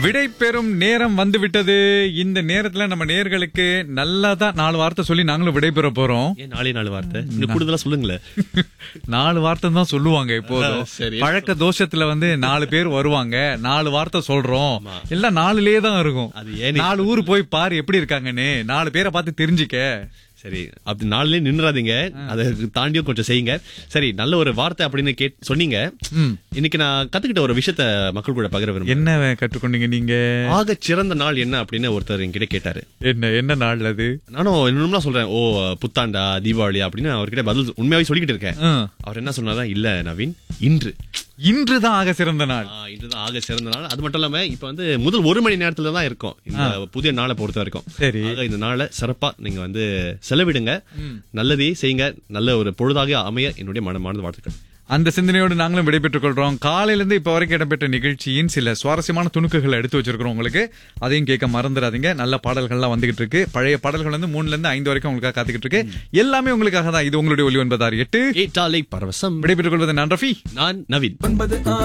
விடை பெறும் நேரம் வந்து விட்டது இந்த நேரத்துல நம்ம நேர்களுக்கு நல்லதா நாலு வார்த்தை சொல்லி நாங்களும் விடை பெற போறோம் ஏன் நாலே நாலு வார்த்தை இன்னும் கூடுதலா சொல்லுங்களேன் நாலு வார்த்தை தான் சொல்லுவாங்க எப்போதும் சரி. பழக்க தோஷத்துல வந்து நாலு பேர் வருவாங்க நாலு வார்த்தை சொல்றோம் எல்லாம் நாலுலயே தான் இருக்கும் அது ஏன் நீ- நாலு ஊர் போய் பாரு எப்படி இருக்காங்கன்னு நாலு பேரை பார்த்து தெரிஞ்சுக்க சரி அப்படி நாலுலயே நின்றாதீங்க அதை தாண்டியும் கொஞ்சம் செய்யுங்க சரி நல்ல ஒரு வார்த்தை அப்படின்னு கேட் சொன்னீங்க இன்னைக்கு நான் கத்துக்கிட்ட ஒரு விஷயத்த மக்கள் கூட பகிர விரும்புறேன் என்ன கற்றுக்கொண்டீங்க நீங்க ஆக சிறந்த நாள் என்ன அப்படின்னு ஒருத்தர் என்கிட்ட கேட்டாரு என்ன என்ன நாள் அது நானும் இன்னும் சொல்றேன் ஓ புத்தாண்டா தீபாவளி அப்படின்னு அவர்கிட்ட பதில் உண்மையாவே சொல்லிக்கிட்டு இருக்கேன் ம். அவர் என்ன சொன்னாரா இல்ல நவீன் இன்று இன்றுதான் ஆக சிறந்த நாள் ஆ, இதுதான் ஆக சிறந்த நாள் அது மட்டும் இல்லாம இப்ப வந்து முதல் ஒரு மணி நேரத்துல தான் இருக்கும் இந்த புதிய நாளை பொறுத்த வரைக்கும் சரி. ஆக இந்த நாளை சிறப்பா நீங்க வந்து செலவிடுங்க நல்லதையே செய்யுங்க நல்ல ஒரு பொழுதாக அமைய என்னுடைய மனமார்ந்த வாழ்த்துக்கள் அந்த சிந்தனையோடு நாங்களும் விடைபெற்றுக் கொள்றோம் காலையில இருந்து இப்ப வரைக்கும் இடம்பெற்ற நிகழ்ச்சியின் சில சுவாரஸ்யமான துணுக்குகளை எடுத்து வச்சிருக்கிறோம் உங்களுக்கு அதையும் கேட்க மறந்துடாதீங்க நல்ல பாடல்கள்லாம் வந்துகிட்டு இருக்கு பழைய பாடல்கள் வந்து மூணுல இருந்து ஐந்து வரைக்கும் உங்களுக்காக காத்துக்கிட்டு இருக்கு எல்லாமே உங்களுக்காக தான் இது உங்களுடைய ஒலி ஒன்பதாறு எட்டு ஏட்டாலை பரவசம் விடைபெற்றுக் கொள்வது நான் ரஃபி நான் நவீன்